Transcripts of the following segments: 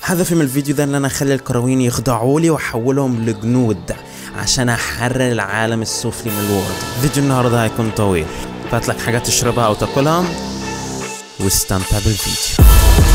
هدفي من الفيديو ده ان انا اخلي الكروين يخضعوا لي واحولهم لجنود عشان احرر العالم السفلي من الورد فيديو النهارده هيكون طويل فهات لك حاجات تشربها او تاكلها واستمتع بالفيديو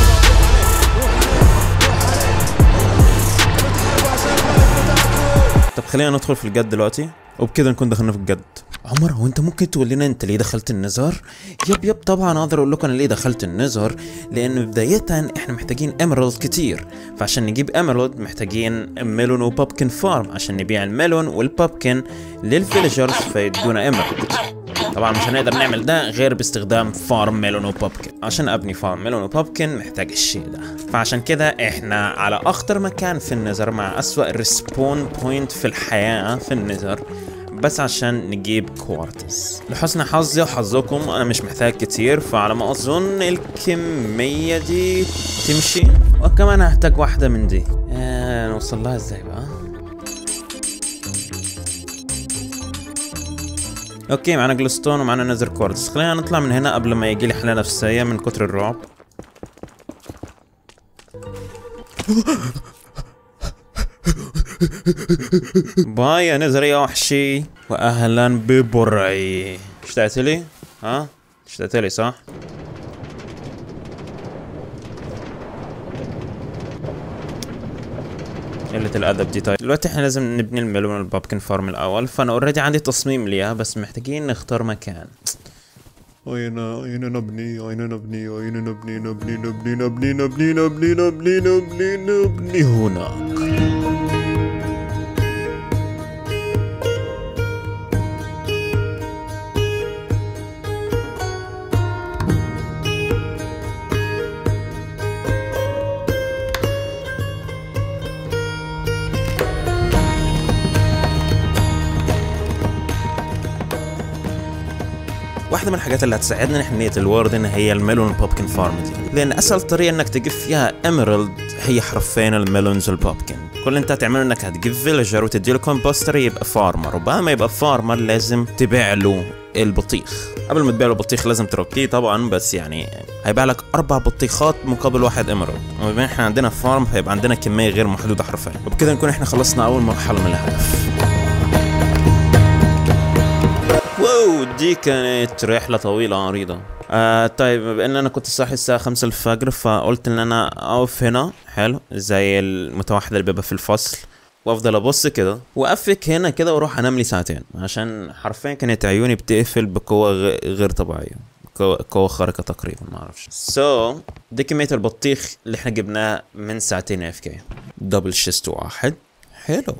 طب خلينا ندخل في الجد دلوقتي وبكده نكون دخلنا في الجد عمر هو انت ممكن تقول لنا انت ليه دخلت النزار يب يب طبعا اقدر اقول لكم انا ليه دخلت النزار لان بدايه احنا محتاجين ايمرالد كتير فعشان نجيب ايمرالد محتاجين ميلون وبابكن فارم عشان نبيع الميلون والبابكن للفيلجرز فيدونا ايمرالد طبعا مش هنقدر نعمل ده غير باستخدام فارم ميلون وبابكن عشان ابني فارم ميلون وبابكن محتاج الشيء ده فعشان كده احنا على اخطر مكان في النزر مع اسوأ ريسبون بوينت في الحياة في النزر بس عشان نجيب كوارتز لحسن حظي وحظكم انا مش محتاج كتير فعلى ما اظن الكمية دي تمشي وكمان هحتاج واحدة من دي آه نوصل لها ازاي بقى اوكي معانا جلستون ومعانا نذر كوردز خلينا نطلع من هنا قبل ما يجي لي حالة نفسية من كتر الرعب باي يا نذر يا وحشي واهلا ببرعي اشتقت لي؟ ها؟ اشتقت لي صح؟ قلة الأدب دي طيب دلوقتي احنا لازم نبني الميلون والبابكن فارم الأول فأنا اوريدي عندي تصميم ليها بس محتاجين نختار مكان أين أين نبني أين نبني أين نبني نبني نبني نبني نبني نبني نبني نبني نبني هناك واحدة من الحاجات اللي هتساعدنا نحمية الوردن هي الميلون بوبكن فارم دي لأن أسهل طريقة إنك تجيب فيها إيميرالد هي حرفيا الميلونز والبوبكن كل اللي أنت هتعمله إنك هتجيب فيلجر وتديله كومبوستر يبقى فارمر وبعد ما يبقى فارمر لازم تبيع له البطيخ قبل ما تبيع له البطيخ لازم تركيه طبعا بس يعني هيبيع لك اربع بطيخات مقابل واحد ايميرالد وبما احنا عندنا فارم هيبقى عندنا كميه غير محدوده حرفيا وبكده نكون احنا خلصنا اول مرحله من الهدف واو دي كانت رحلة طويلة عريضة آه طيب بما ان انا كنت صاحي الساعة خمسة الفجر فقلت ان انا اقف هنا حلو زي المتوحد اللي بيبقى في الفصل وافضل ابص كده وافك هنا كده واروح انام لي ساعتين عشان حرفيا كانت عيوني بتقفل بقوة غ- غير طبيعية قوة- قوة خارقة تقريبا ما اعرفش سو so, دي كمية البطيخ اللي احنا جبناها من ساعتين اف كي دبل شيست واحد حلو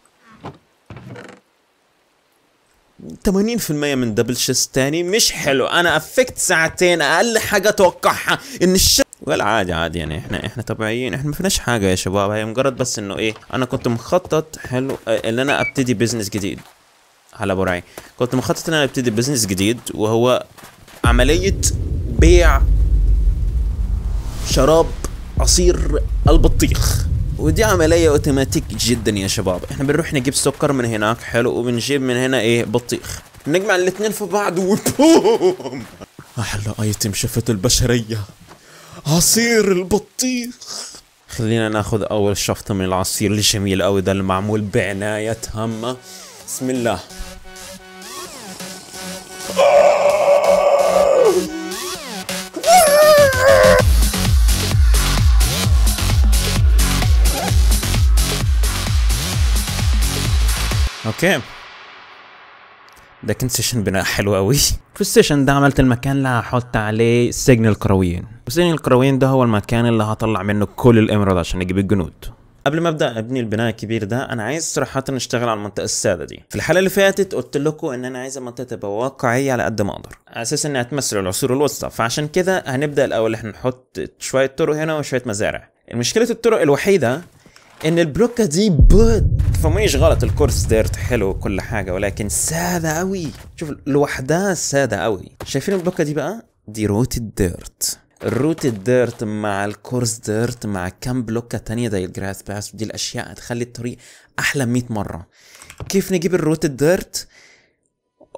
80% من دبل شيست تاني مش حلو انا افكت ساعتين اقل حاجه اتوقعها ان الش ولا عادي عادي يعني احنا احنا طبيعيين احنا ما فيناش حاجه يا شباب هي مجرد بس انه ايه انا كنت مخطط حلو اه، ان انا ابتدي بزنس جديد على برعي كنت مخطط ان انا ابتدي بزنس جديد وهو عمليه بيع شراب عصير البطيخ ودي عملية اوتوماتيك جدا يا شباب احنا بنروح نجيب سكر من هناك حلو وبنجيب من هنا ايه بطيخ نجمع الاتنين في بعض وبوم احلى ايتم شفت البشرية عصير البطيخ خلينا ناخذ اول شفطة من العصير الجميل قوي ده المعمول بعناية تامة بسم الله اوكي ده كان سيشن بناء حلو قوي في السيشن ده عملت المكان اللي هحط عليه سجن الكرويين وسجن الكرويين ده هو المكان اللي هطلع منه كل الامراض عشان اجيب الجنود قبل ما ابدا ابني البناء الكبير ده انا عايز صراحه نشتغل على المنطقه السادة دي في الحلقه اللي فاتت قلت لكم ان انا عايز المنطقه تبقى واقعيه على قد ما اقدر على اساس انها تمثل العصور الوسطى فعشان كده هنبدا الاول احنا نحط شويه طرق هنا وشويه مزارع مشكله الطرق الوحيده ان البلوكه دي بد فميش غلط الكورس ديرت حلو وكل حاجه ولكن ساده قوي شوف لوحدها ساده قوي شايفين البلوكه دي بقى دي روت الديرت الروت الديرت مع الكورس ديرت مع كام بلوكة تانية زي الجراس باس دي الأشياء هتخلي الطريق أحلى 100 مرة كيف نجيب الروت الديرت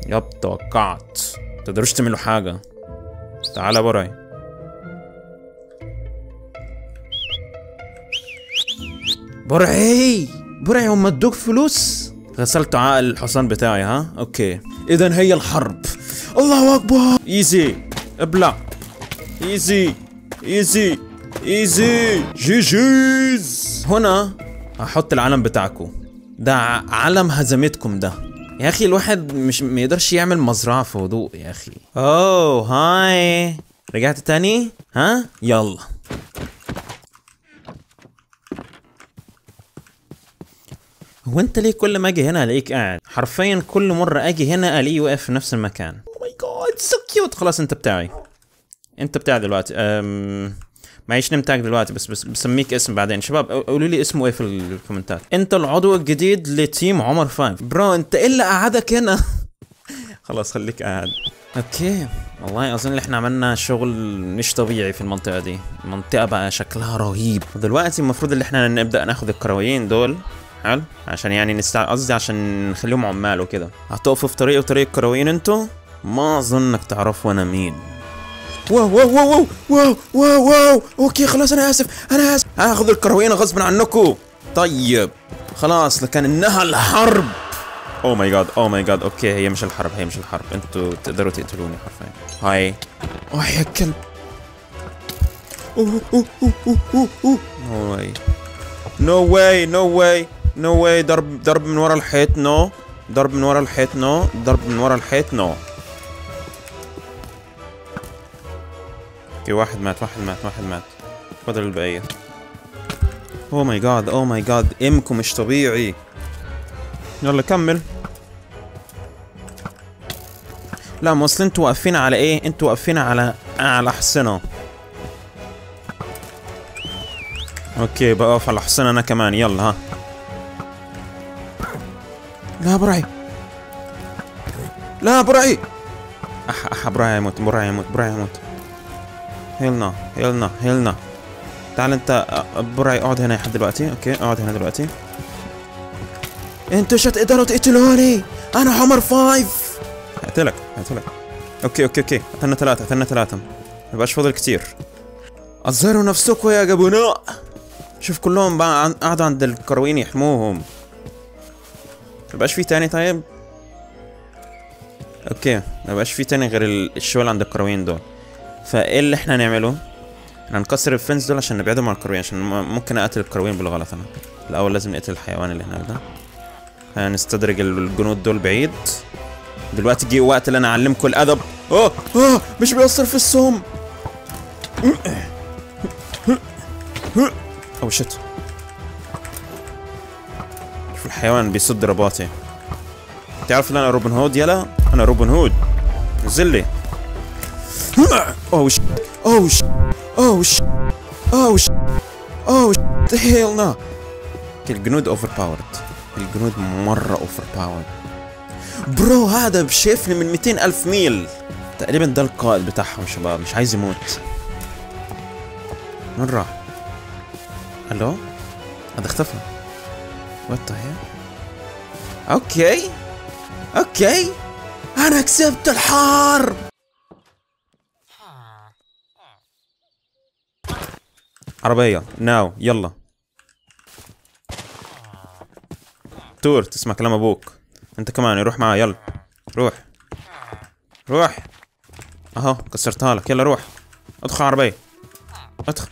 يب توقعت تقدروش تعملوا حاجة تعال يا برعي برعي برعي هم ادوك فلوس غسلت عقل الحصان بتاعي ها اوكي اذا هي الحرب الله اكبر ايزي ابلع ايزي ايزي ايزي جي جيز هنا هحط العلم بتاعكم ده ع- علم هزمتكم ده يا اخي الواحد مش ما يقدرش يعمل مزرعة في هدوء يا اخي اوه هاي رجعت تاني ها يلا هو انت ليه كل ما اجي هنا الاقيك قاعد حرفيا كل مرة اجي هنا الاقيه واقف في نفس المكان او ماي جاد سو كيوت خلاص انت بتاعي انت بتاعي دلوقتي أم... معيش نمتاك دلوقتي بس بس بسميك اسم بعدين شباب قولوا لي اسمه ايه في الكومنتات انت العضو الجديد لتيم عمر فايف برو انت ايه اللي قعدك هنا خلاص خليك قاعد اوكي والله اظن احنا عملنا شغل مش طبيعي في المنطقه دي المنطقه بقى شكلها رهيب ودلوقتي المفروض ان احنا نبدا ناخد الكرويين دول حلو عشان يعني نستع قصدي عشان نخليهم عمال وكده هتقفوا في طريق وطريق الكرويين انتوا ما اظنك تعرفوا انا مين واو واو واو واو واو واو اوكي خلاص انا اسف انا اسف هاخذ الكرويين غصب عنكم طيب خلاص لكن انها الحرب اوه ماي جاد اوه ماي جاد اوكي هي مش الحرب هي مش الحرب انتوا تقدروا تقتلوني حرفيا هاي اوه يا كلب اوه اوه اوه اوه اوه اوه نو واي نو واي نو واي نو واي ضرب ضرب من ورا الحيط نو ضرب من ورا الحيط نو ضرب من ورا الحيط نو اوكي واحد مات واحد مات واحد مات فضل البقية اوه ماي جاد اوه ماي جاد امكم مش طبيعي يلا كمل لا ما اصل انتوا واقفين على ايه انتوا واقفين على على حصنة اوكي بقف على حصنة انا كمان يلا ها لا برعي لا برعي اح اح برعي يموت برعي يموت برعي يموت هيلنا هيلنا هيلنا تعال انت أ- برعي اقعد هنا لحد دلوقتي اوكي اقعد هنا دلوقتي انتوا مش هتقدروا تقتلوني انا عمر فايف هقتلك هقتلك اوكي اوكي اوكي قتلنا ثلاثة قتلنا ثلاثة مبقاش فاضل كتير اظهروا نفسكم يا جبناء شوف كلهم بقى عن- قعدوا عند الكروين يحموهم مبقاش في تاني طيب اوكي مبقاش في تاني غير ال- الشغل عند الكروين دول فايه اللي احنا هنعمله احنا هنكسر الفنس دول عشان نبعدهم عن الكروين عشان م- ممكن اقتل الكروين بالغلط انا الاول لازم نقتل الحيوان اللي هناك ده هنستدرج الجنود دول بعيد دلوقتي جه وقت اللي انا اعلمكم الادب اه اه مش بيأثر في السم او شت شوف الحيوان بيصد رباطي تعرف ان انا روبن هود يلا انا روبن هود نزل لي اوه ش اوه ش اوه ش اوه ش اوه ش هيل نا الجنود اوفر باورد الجنود مرة اوفر باورد برو هذا شايفني من 200 ألف ميل تقريبا ده القائد بتاعهم شباب مش عايز يموت وين راح؟ الو؟ هذا اختفى وات ذا اوكي اوكي انا كسبت الحرب عربية ناو يلا تور تسمع كلام ابوك انت كمان روح معاه يلا روح روح اهو كسرتها لك يلا روح ادخل عربية ادخل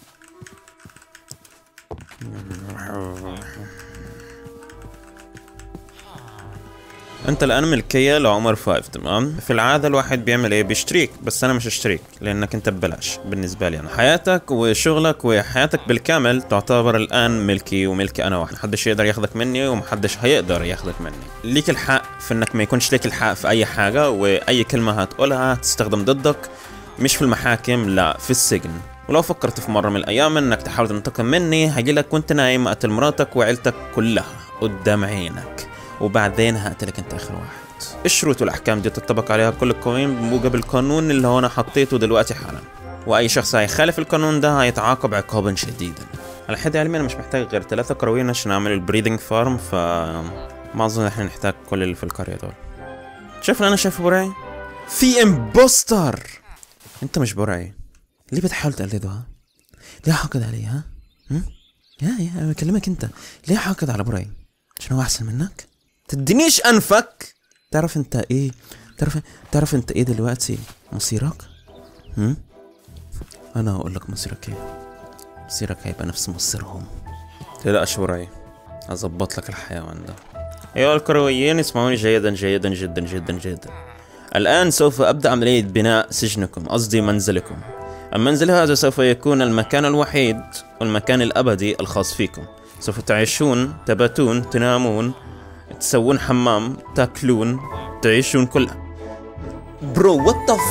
انت الان ملكية لعمر فايف تمام في العادة الواحد بيعمل ايه بيشتريك بس انا مش هشتريك لانك انت ببلاش بالنسبة لي انا حياتك وشغلك وحياتك بالكامل تعتبر الان ملكي وملكي انا واحد محدش يقدر ياخدك مني ومحدش هيقدر ياخدك مني ليك الحق في انك ما يكونش ليك الحق في اي حاجة واي كلمة هتقولها تستخدم ضدك مش في المحاكم لا في السجن ولو فكرت في مرة من الأيام إنك تحاول تنتقم مني هجيلك وأنت نايم أقتل مراتك وعيلتك كلها قدام عينك وبعدين هقتلك أنت آخر واحد الشروط والأحكام دي تطبق عليها كل القوانين بموجب القانون اللي هو أنا حطيته دلوقتي حالا وأي شخص هيخالف القانون ده هيتعاقب عقابا شديدا على حد علمي أنا مش محتاج غير ثلاثة كروين عشان أعمل البريدنج فارم ف ما أظن إحنا نحتاج كل اللي في القرية دول شايف اللي انا شايفه براي في امبوستر انت مش براي ليه بتحاول تقلده ها ليه حاقد عليه ها هم؟ يا يا انا بكلمك انت ليه حاقد على براي عشان هو احسن منك تدينيش انفك تعرف انت ايه تعرف تعرف انت ايه دلوقتي مصيرك هم انا هقول لك مصيرك ايه مصيرك هيبقى نفس مصيرهم تقلقش براي اظبط لك الحيوان ده ايها الكرويين اسمعوني جيدا جيدا جدا جدا جدا الآن سوف أبدأ عملية بناء سجنكم قصدي منزلكم المنزل هذا سوف يكون المكان الوحيد والمكان الأبدي الخاص فيكم سوف تعيشون تباتون تنامون تسوون حمام تاكلون تعيشون كل برو وات ذا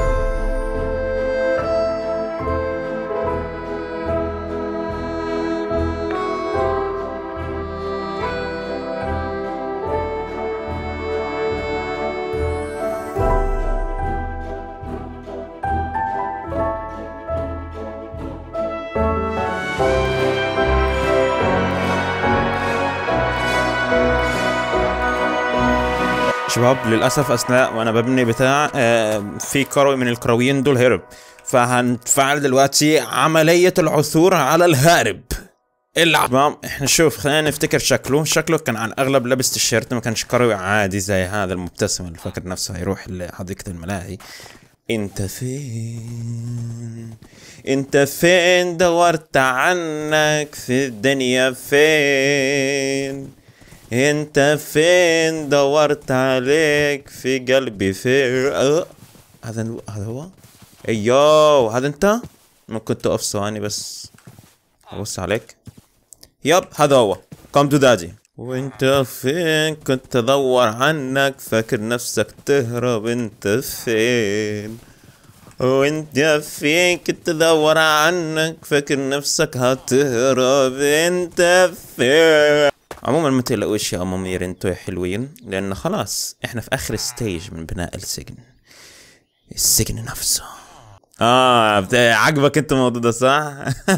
شباب للاسف اثناء وانا ببني بتاع آه، في كروي من الكرويين دول هرب فهنفعل دلوقتي عملية العثور على الهارب العب تمام احنا شوف خلينا نفتكر شكله شكله كان على الاغلب لابس تيشيرت ما كانش كروي عادي زي هذا المبتسم اللي فاكر نفسه هيروح لحديقة الملاهي انت فين انت فين دورت عنك في الدنيا فين انت فين دورت عليك في قلبي فين أه. هذا هذا هو ايوه هذا انت ممكن تقف ثواني بس ابص عليك يب هذا هو قام تو دادي وانت فين كنت ادور عنك فاكر نفسك تهرب انت فين وانت فين كنت ادور عنك فاكر نفسك هتهرب انت فين عموما ما تقلقوش يا امامير انتوا يا حلوين لان خلاص احنا في اخر ستيج من بناء السجن السجن نفسه اه بتا- عجبك انت الموضوع ده صح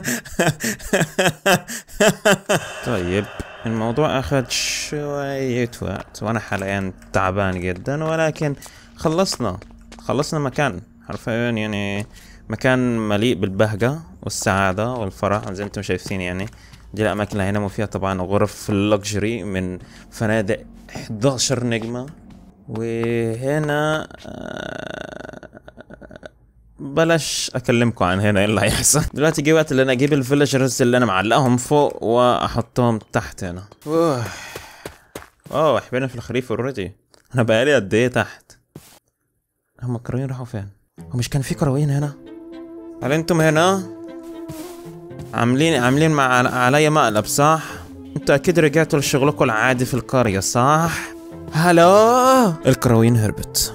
طيب الموضوع اخذ شوية وقت وانا حاليا تعبان جدا ولكن خلصنا خلصنا مكان حرفيا يعني مكان مليء بالبهجة والسعادة والفرح زي ما انتم شايفين يعني دي الأماكن اللي هيناموا فيها طبعا غرف اللكجري من فنادق 11 نجمة وهنا آه، بلاش اكلمكم عن هنا ايه اللي هيحصل دلوقتي جه وقت اللي انا اجيب الفيلجرز اللي انا معلقهم فوق واحطهم تحت هنا اوه اوه احنا في الخريف اوريدي انا بقالي قد ايه تحت هم الكرويين راحوا فين هو مش كان في كرويين هنا هل انتم هنا عاملين عاملين مع عليا مقلب صح انتوا اكيد رجعتوا لشغلكم العادي في القرية صح هلو الكرويين هربت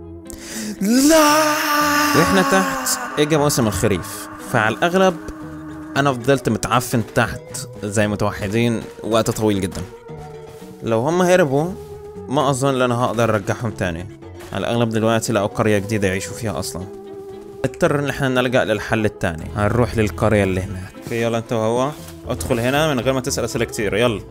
لا واحنا تحت اجى موسم الخريف فعلى الاغلب انا فضلت متعفن تحت زي متوحدين وقت طويل جدا لو هم هربوا ما اظن ان انا هقدر ارجعهم تاني على الاغلب دلوقتي لقوا قرية جديدة يعيشوا فيها اصلا اضطر ان احنا نلجأ للحل التاني هنروح للقرية اللي هناك اوكي يلا انت وهو ادخل هنا من غير ما تسأل اسئلة كتير يلا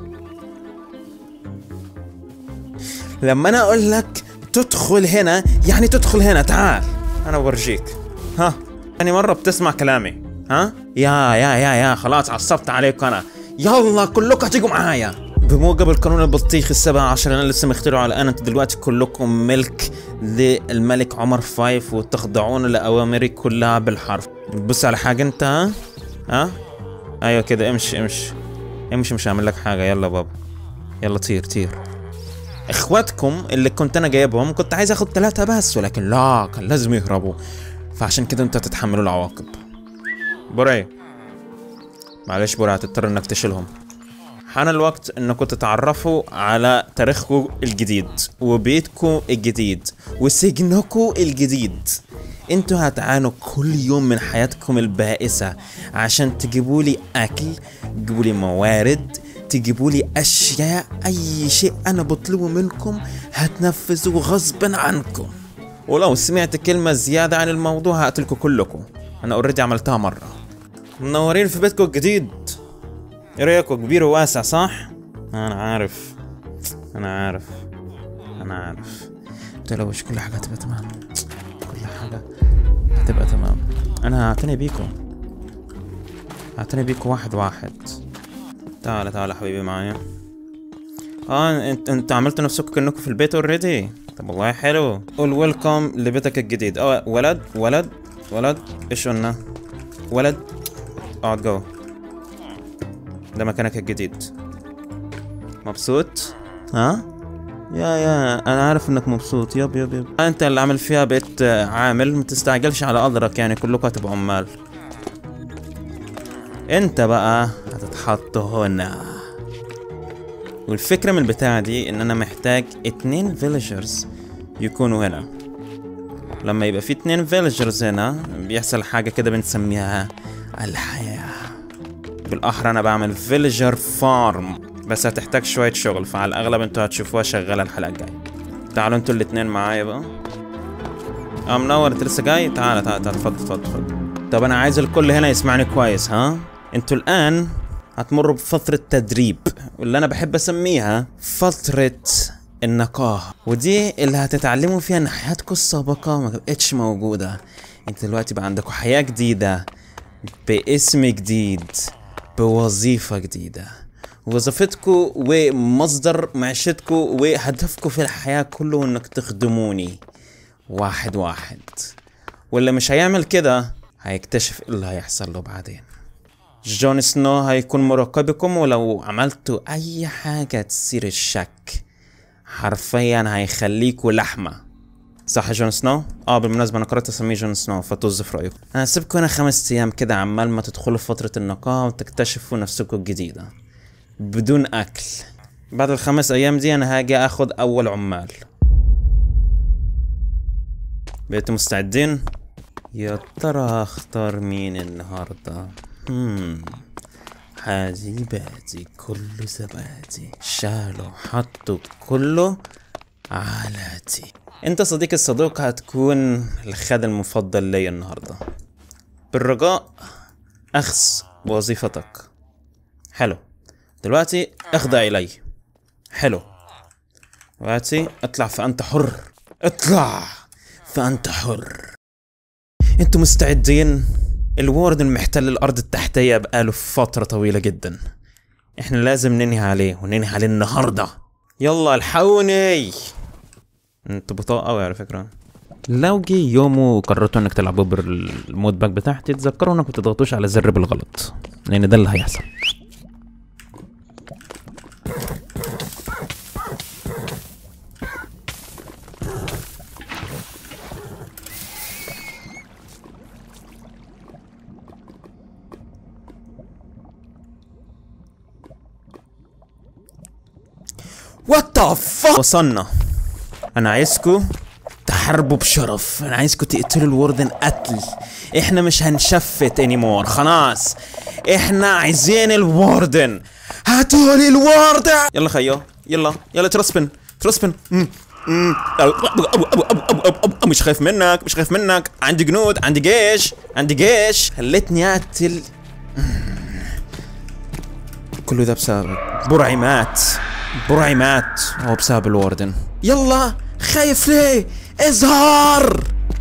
لما انا اقول لك تدخل هنا يعني تدخل هنا تعال انا بورجيك ها يعني مرة بتسمع كلامي ها يا يا يا يا خلاص عصبت عليك انا يلا كلكم هتيجوا معايا بموجب القانون البطيخ السبع عشر انا لسه مخترعه الان انتوا دلوقتي كلكم ملك للملك عمر فايف وتخضعون لاوامري كلها بالحرف بص على حاجه انت ها ها ايوه كده امشي امشي امشي مش هعمل لك حاجه يلا بابا يلا طير طير اخواتكم اللي كنت انا جايبهم كنت عايز اخد ثلاثة بس ولكن لا كان لازم يهربوا فعشان كده انتوا هتتحملوا العواقب بوري معلش بوري هتضطر انك تشيلهم حان الوقت انكم تتعرفوا على تاريخكم الجديد وبيتكم الجديد وسجنكم الجديد انتوا هتعانوا كل يوم من حياتكم البائسة عشان تجيبوا لي اكل تجيبوا لي موارد تجيبوا لي اشياء اي شيء انا بطلبه منكم هتنفذوه غصبا عنكم ولو سمعت كلمة زيادة عن الموضوع هقتلكم كلكم انا اوريدي عملتها مرة منورين في بيتكم الجديد ايه رايكم كبير وواسع صح انا عارف انا عارف انا عارف متقلقوش كل حاجة هتبقى تمام كل حاجة هتبقى تمام انا هعتني بيكم هعتني بيكم واحد واحد تعال تعال حبيبي معايا اه انت انت عملتوا نفسكم كانكم في البيت اوريدي طب والله حلو قول ويلكم لبيتك الجديد اه ولد ولد ولد ايش قلنا ولد اقعد جوه ده مكانك الجديد مبسوط ها يا يا انا عارف انك مبسوط يب يب يب انت اللي عامل فيها بيت آه، عامل ما تستعجلش على قدرك يعني كلكم هتبقوا عمال انت بقى هتتحط هنا والفكرة من البتاعة دي ان انا محتاج اتنين فيلجرز يكونوا هنا لما يبقى في اتنين فيلجرز هنا بيحصل حاجة كده بنسميها الحياة بالاحرى انا بعمل فيلجر فارم بس هتحتاج شوية شغل فعلى الاغلب انتوا هتشوفوها شغالة الحلقة الجاية تعالوا انتوا الاتنين معايا بقى اه منور انت لسه جاي تعال تعال تعال اتفضل اتفضل اتفضل طب انا عايز الكل هنا يسمعني كويس ها انتوا الان هتمروا بفترة تدريب واللي انا بحب اسميها فترة النقاهة ودي اللي هتتعلموا فيها ان حياتكم السابقة ما بقتش موجودة انت دلوقتي بقى عندكم حياة جديدة باسم جديد بوظيفة جديدة وظيفتكم ومصدر معيشتكم وهدفكم في الحياة كله انك تخدموني واحد واحد واللي مش هيعمل كده هيكتشف ايه اللي هيحصل له بعدين جون سنو هيكون مراقبكم ولو عملتوا اي حاجة تثير الشك حرفيا هيخليكوا لحمة صح يا جون سنو؟ اه بالمناسبة انا قررت اسميه جون سنو فطز في رأيكم انا هسيبكم هنا خمس ايام كده عمال ما تدخلوا في فترة النقاهة وتكتشفوا نفسكم الجديدة بدون اكل بعد الخمس ايام دي انا هاجي اخد اول عمال بقيتوا مستعدين؟ يا ترى اختار مين النهارده؟ هم حادي بادي كله زبادي شالوا حطوا كله على تي انت صديقي الصدوق هتكون الخادم المفضل لي النهارده بالرجاء اخذ بوظيفتك حلو دلوقتي اخضع الي حلو دلوقتي اطلع فانت حر اطلع فانت حر انتوا مستعدين الوارد محتل الارض التحتيه بقاله فتره طويله جدا احنا لازم ننهي عليه وننهي عليه النهارده يلا الحقوني انتوا بطاء قوي على فكره لو جه يوم وقررتوا انك تلعبوا بالمود باك بتاعتي تذكروا انكم تضغطوش على زر بالغلط لان ده اللي هيحصل وات ذا فاك وصلنا انا عايزكم تحاربوا بشرف انا عايزكم تقتلوا الوردن قتل احنا مش هنشفت انيمور خلاص احنا عايزين الوردن هاتولي الوردن يلا خيو يلا يلا ترسبن ترسبن مم. مم. أو- أو- أو- أو- أو- أو- أو- أو- مش خايف منك مش خايف منك عندي جنود عندي جيش عندي جيش خلتني اقتل كله ده بسبب برعي مات برعي مات هو بسبب الوردن يلا خايف ليه اظهر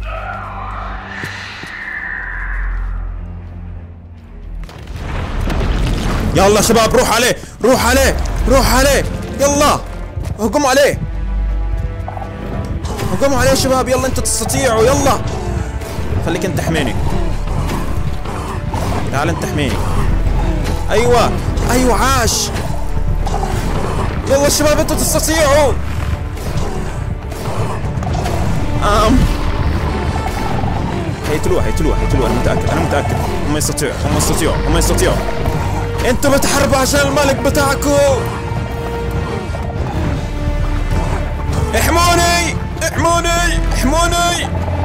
يلا شباب روح عليه روح عليه روح عليه يلا هجموا عليه هجموا عليه يا شباب يلا انتوا تستطيعوا يلا خليك انت تحميني تعال انت تحميني ايوه ايوه عاش يلا شباب انتوا تستطيعوا ام هيقتلوه هيقتلوه هيقتلوه انا متاكد انا متاكد هم يستطيعوا هم يستطيعوا هم يستطيعوا انتوا بتحاربوا عشان الملك بتاعكم احموني احموني احموني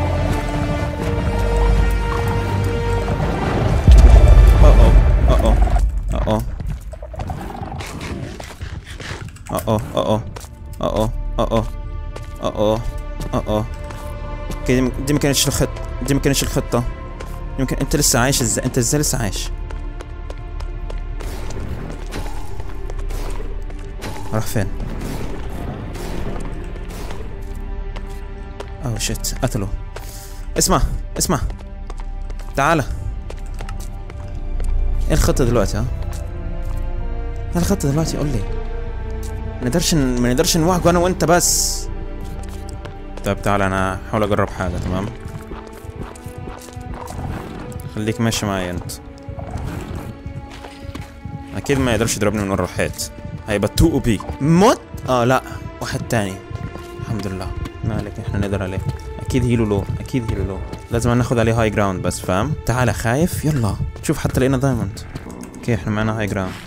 اوه اوه اوه اوه اوه اوه اوه اوه اوه اوه اوكي دي- دي ما كانتش الخط دي ما كانتش الخطة يمكن انت لسه عايش ازاي انت ازاي لسه عايش راح فين اوه شيت قتله اسمع اسمع تعال ايه الخطة دلوقتي ها؟ ايه الخطة دلوقتي قول لي ما نقدرش ما نقدرش نواجهه انا وانت بس طيب تعال انا هحاول اجرب حاجة تمام خليك ماشي معايا انت اكيد ما يقدرش يضربني من ورا الحيط هيبقى 2 او بي موت اه لا واحد تاني الحمد لله ما عليك احنا نقدر عليه اكيد هيلو لو اكيد هيلو لو لازم ناخد عليه هاي جراوند بس فاهم تعال خايف يلا شوف حتى لقينا دايموند اوكي احنا معانا هاي جراوند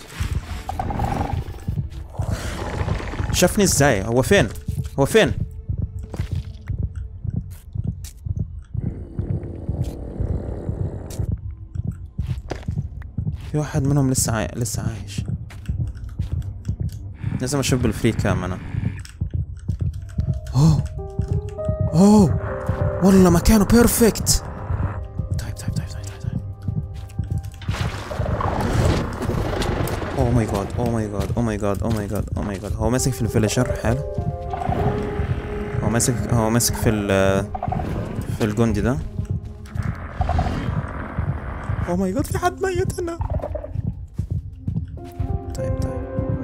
شافني ازاي هو فين هو فين في واحد منهم لسه عاي... لسه عايش لازم اشوف بالفري كام انا اوه اوه والله مكانه بيرفكت طيب طيب طيب طيب طيب, طيب. اوه ماي جاد اوه ماي جاد اوه ماي جاد اوه ماي جاد اوه ماي جاد هو ماسك في الفيلشر حلو هو ماسك هو ماسك في ال في الجندي ده اوه ماي جاد في حد ميت هنا طيب طيب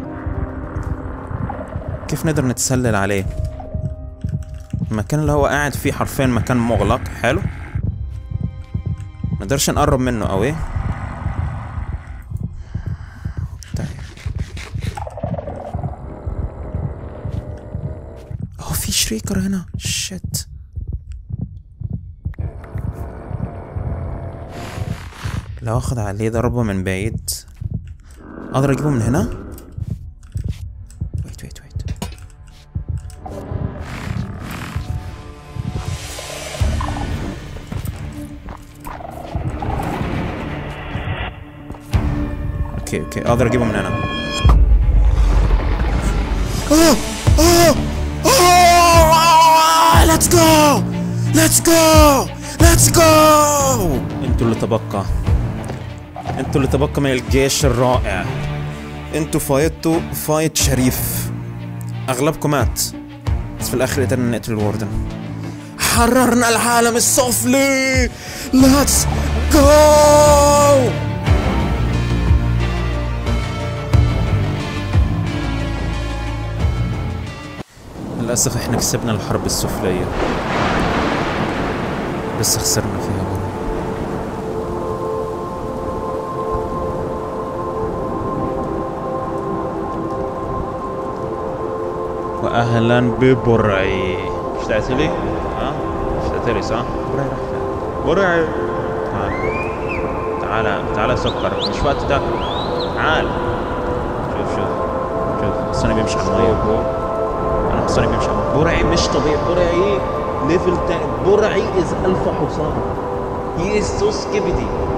كيف نقدر نتسلل عليه المكان اللي هو قاعد فيه حرفيا مكان مغلق حلو مقدرش نقرب منه قوي طيب هو في شريكر هنا شت لو اخد عليه ضربة من بعيد اقدر اجيبه من هنا ويت ويت ويت اوكي اوكي اقدر اجيبه من هنا اوه اوه اوه ليتس جو ليتس جو ليتس جو انتوا اللي تبقى انتوا اللي تبقى من الجيش الرائع انتوا فايتوا فايت شريف اغلبكم مات بس في الاخر قدرنا نقتل الوردن حررنا العالم السفلي ليتس جو للأسف احنا كسبنا الحرب السفلية بس خسرنا فيها برضه واهلا ببرعي اشتقت لي؟ ها؟ اشتقت لي صح؟ برعي راح فين؟ برعي تعال تعال تعال سكر مش وقت تاكل تعال شوف شوف شوف حصاني بيمشي على المية انا حصاني بيمشي على المية برعي مش طبيعي برعي ليفل تاني برعي از الفا حصان هي از سو سكيبدي